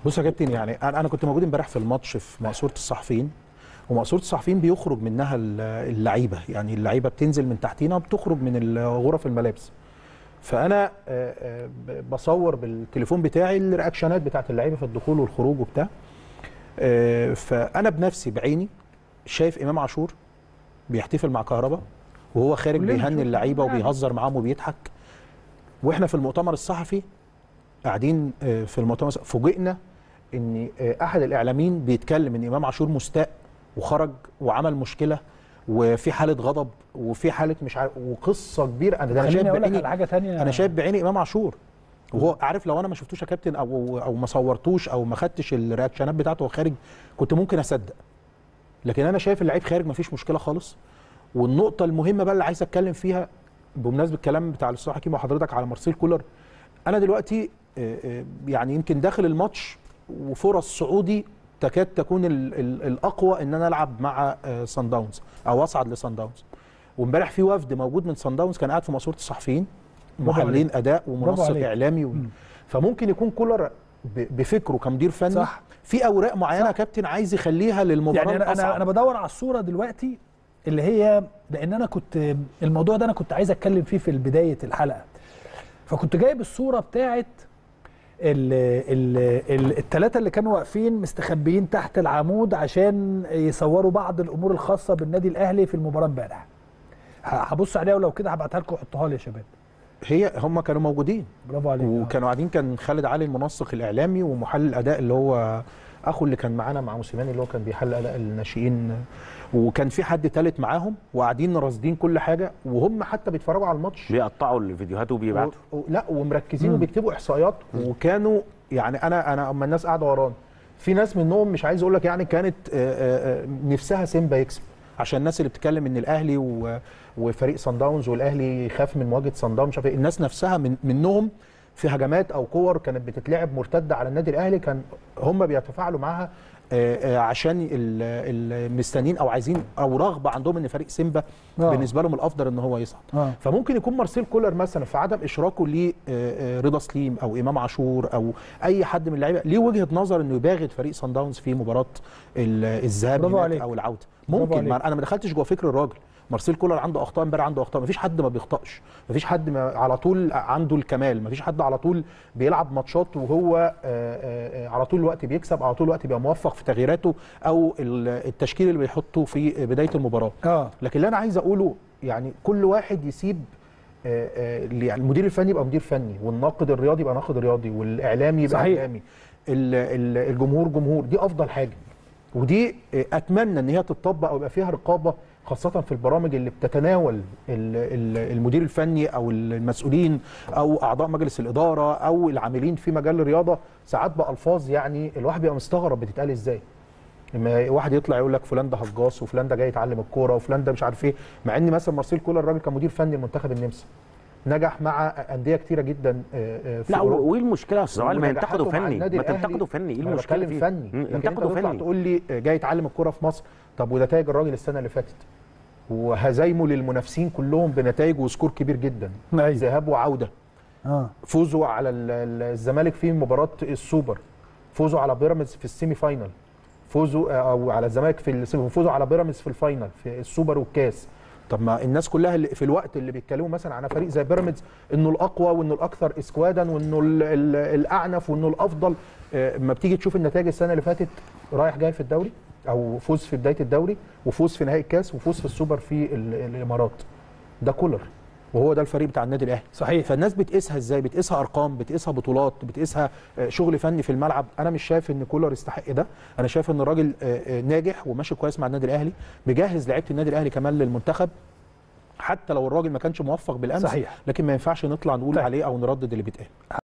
بص يا كابتن يعني انا انا كنت موجود امبارح في الماتش في مقصوره الصحفيين ومقصوره الصحفيين بيخرج منها ال- اللعيبه يعني اللعيبه بتنزل من تحتينا وبتخرج من غرف الملابس فانا آه، آه، ب- بصور بالتليفون بتاعي الرياكشنات بتاعت اللعيبه في الدخول والخروج وبتاع آه، فانا بنفسي بعيني شايف امام عاشور بيحتفل مع كهربا وهو خارج كلنا بيهني شفنا اللعيبه يعني. وبيهزر معاهم وبيضحك واحنا في المؤتمر الصحفي قاعدين آه، في المؤتمر الصحفي، فوجئنا ان آه، احد الاعلاميين بيتكلم ان امام عاشور مستاء وخرج وعمل مشكله وفي حاله غضب وفي حاله مش عارف وقصه كبيره انا ده انا شايف خليني اقول لك بعيني على حاجه ثانيه انا شايف بعيني امام عاشور وهو عارف لو انا ما شفتوش يا كابتن او او ما صورتوش او ما خدتش الرياكشنات بتاعته وهو خارج كنت ممكن اصدق لكن انا شايف اللعيب خارج ما فيش مشكله خالص والنقطه المهمه بقى اللي عايز اتكلم فيها بمناسبه الكلام بتاع الاستاذ حكيم وحضرتك على مارسيل كولر انا دلوقتي آه، آه، يعني يمكن داخل الماتش وفرص صعودي تكاد تكون ال ال الاقوى ان انا العب مع آه، سان داونز او اصعد لسان داونز وامبارح في وفد موجود من سان داونز كان قاعد في ماسوره الصحفيين برافو محللين عليك. اداء برافو ومنسق عليك. اعلامي و... مم. فممكن يكون كولر ب- بفكره كمدير فني صح. في اوراق معينه يا كابتن عايز يخليها للمباراه يعني انا انا الأصعب. انا بدور على الصوره دلوقتي اللي هي لان انا كنت الموضوع ده انا كنت عايز اتكلم فيه في بدايه الحلقه فكنت جايب الصوره بتاعت الثلاثه اللي كانوا واقفين مستخبيين تحت العمود عشان يصوروا بعض الامور الخاصه بالنادي الاهلي في المباراه امبارح ه- هبص عليها ولو كده هبعتها لكم وحطوها لي يا شباب هي هم كانوا موجودين برافو عليك وكانوا قاعدين كان خالد علي المنسق الاعلامي ومحلل الاداء اللي هو اخو اللي كان معانا مع موسيماني اللي هو كان بيحلل اداء الناشئين وكان في حد ثالث معاهم وقاعدين راصدين كل حاجه وهم حتى بيتفرجوا على الماتش بيقطعوا الفيديوهات وبيبعتوا و... و... لا ومركزين مم. وبيكتبوا احصائيات وكانوا يعني انا انا اما الناس قاعده ورانا في ناس منهم مش عايز اقول لك يعني كانت آه، آه، آه، نفسها سيمبا يكسب عشان الناس اللي بتتكلم ان الاهلي و... وفريق سان داونز والاهلي يخاف من مواجهه سان داونز مش عارف إيه. الناس نفسها من منهم في هجمات او كور كانت بتتلعب مرتده على النادي الاهلي كان هم بيتفاعلوا معاها آه، آه، عشان ال- المستنيين او عايزين او رغبه عندهم ان فريق سيمبا آه. بالنسبه لهم الافضل ان هو يصعد اه فممكن يكون مارسيل كولر مثلا في عدم اشراكه لرضا سليم او امام عاشور او اي حد من اللعيبه ليه وجهه نظر انه يباغت فريق سان داونز في مباراه ال- الذهاب برافو هناك عليك. او العوده برافو ممكن عليك. ما انا ما دخلتش جوه فكر الراجل مارسيل كولر عنده اخطاء امبارح عنده اخطاء مفيش حد ما بيخطاش مفيش حد ما على طول عنده الكمال مفيش حد على طول بيلعب ماتشات وهو آه، آه، آه، على طول الوقت بيكسب على طول الوقت بيبقى موفق في تغييراته او ال- التشكيل اللي بيحطه في بدايه المباراه اه لكن اللي انا عايز اقوله يعني كل واحد يسيب آه، آه، يعني المدير الفني يبقى مدير فني والناقد الرياضي يبقى ناقد رياضي والاعلامي يبقى صحيح. اعلامي ال- ال- الجمهور جمهور دي افضل حاجه ودي آه، اتمنى ان هي تتطبق او يبقى فيها رقابه خاصة في البرامج اللي بتتناول ال- ال- المدير الفني او المسؤولين او اعضاء مجلس الاداره او العاملين في مجال الرياضه ساعات بالفاظ يعني الواحد بيبقى مستغرب بتتقال ازاي لما واحد يطلع يقول لك فلان ده هجاص وفلان ده جاي يتعلم الكوره وفلان ده مش عارف ايه مع ان مثلا مارسيل كولر الراجل كان مدير فني لمنتخب النمسا نجح مع انديه كتيره جدا آه، آه، في لا أوروبا. وايه المشكله يا استاذ علي ما ونجاحاته ينتقدوا مع فني النادي ما الأهلي. تنتقدوا فني ايه أنا المشكله بتكلم فيه فني مم، لكن انت ينتقدوا تطلع فني تقول لي جاي يتعلم الكوره في مصر طب ونتائج الراجل السنه اللي فاتت وهزايمه للمنافسين كلهم بنتائج وسكور كبير جدا ايوه ذهاب وعوده اه فوزوا على ال- ال- الزمالك في مباراه السوبر فوزوا على بيراميدز في السيمي فاينال فوزوا او على الزمالك في السيمي فوزوا على بيراميدز في الفاينال في السوبر والكاس طب ما الناس كلها اللي في الوقت اللي بيتكلموا مثلا عن فريق زي بيراميدز انه الاقوى وانه الاكثر اسكوادا وانه ال- ال- الاعنف وانه الافضل آه، ما بتيجي تشوف النتائج السنه اللي فاتت رايح جاي في الدوري او فوز في بدايه الدوري وفوز في نهائي الكاس وفوز في السوبر في ال- الامارات ده كولر وهو ده الفريق بتاع النادي الاهلي صحيح فالناس بتقيسها ازاي بتقيسها ارقام بتقيسها بطولات بتقيسها آه، شغل فني في الملعب انا مش شايف ان كولر يستحق ده انا شايف ان الراجل آه، آه، ناجح وماشي كويس مع النادي الاهلي بيجهز لعيبه النادي الاهلي كمان للمنتخب حتى لو الراجل ما كانش موفق بالامس صحيح. لكن ما ينفعش نطلع نقول طيب. عليه او نردد اللي بيتقال